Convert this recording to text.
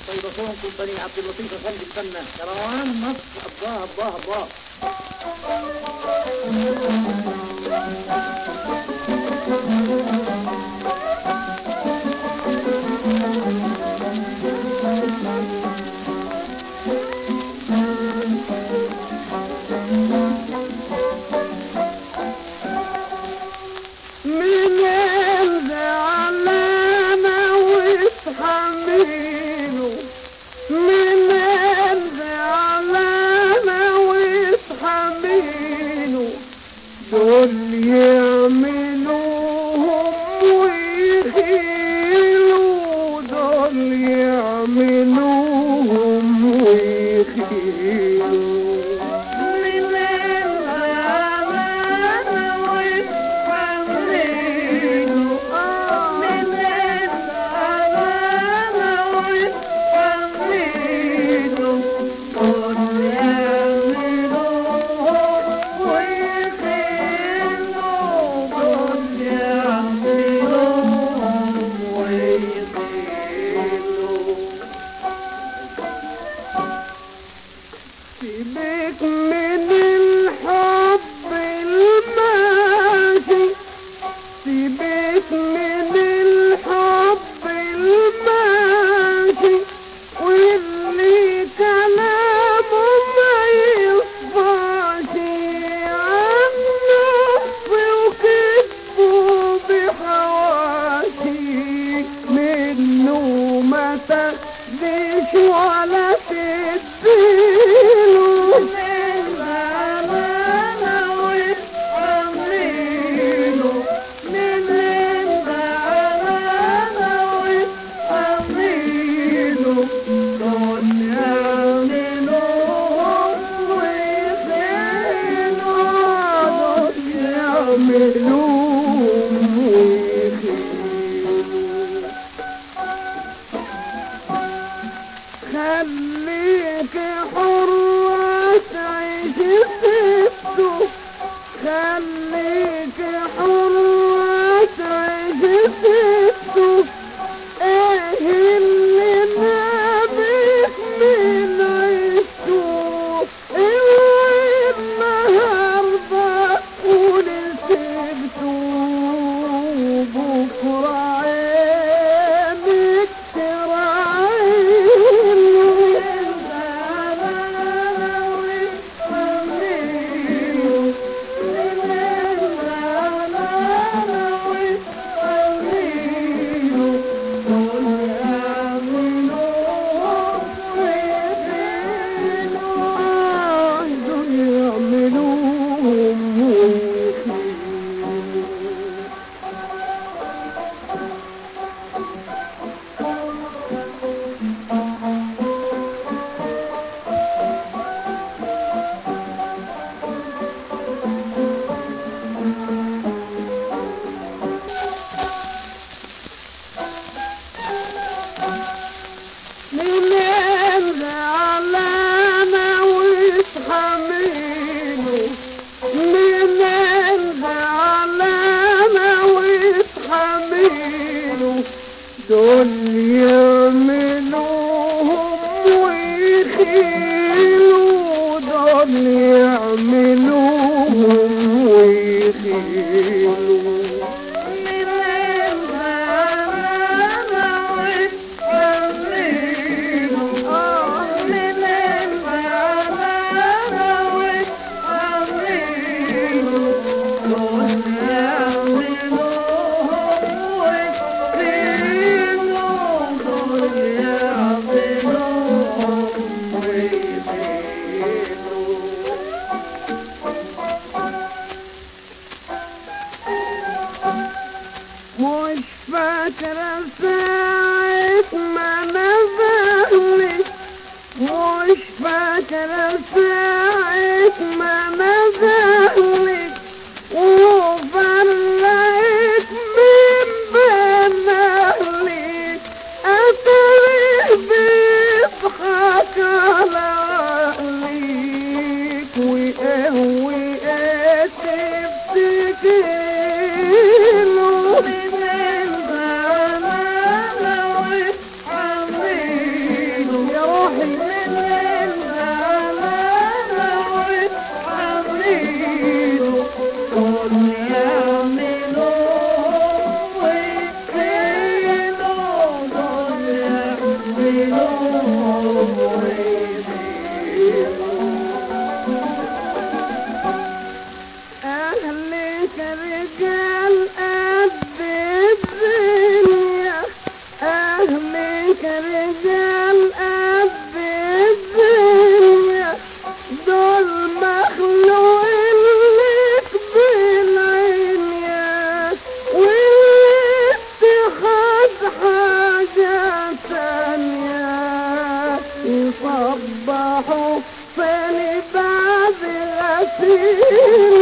فيضافون كومباني عبد اللطيف افندي الفنان كروان مصر الله الله الله من الزعلانة واتحملوا من الزعلانة واتحملوا دول يعملوهم ويخيلوا دول يعملوهم ويخيلوا من الزعلانة واتحملوا من الزعلانة واتحملوا دول يعملوهم ويخيلوا دول يعملوهم ويخيلوا سيبك من الحب الماشي سيبك من الحب الماشي واللي كلامه ما يصفاش عن نفسه وكذبه بحواشي منه ما تديش ولا تديله من زعلانة وتحمله من زعلانة وتحمله دول يعملوهم ويخيلوا دول يعملوهم ويخيلوا خليك حرة تعيش ستو خليك حرة تعيش ستو ايه اللي نابك من عيشته اوعي النهارده قول سبته بكره عينك يعملوهم من الزعلانة وتحمله من الزعلانة وتحمله دول يعملوهم ويخيلوا دول يعملوهم ويخيلوا من الزعلانة وتحمله آه من الزعلانة وتحمله دول يعملوهم ويخيلوا دول يعملوهم ويخيلوا مش فاكرة ساعة ما نزلت مش فاكرة ساعة ما نزلت وفرقت من بين أهلي أتريه بيضحك على أهليك وقهوي تفتكرله من الزمان وتحمله أهلك رجال قد الدنيا دول مخلوقين لك بالعينيا والاتخاذ حاجة تانية يصبحوا فلي بعد غسيل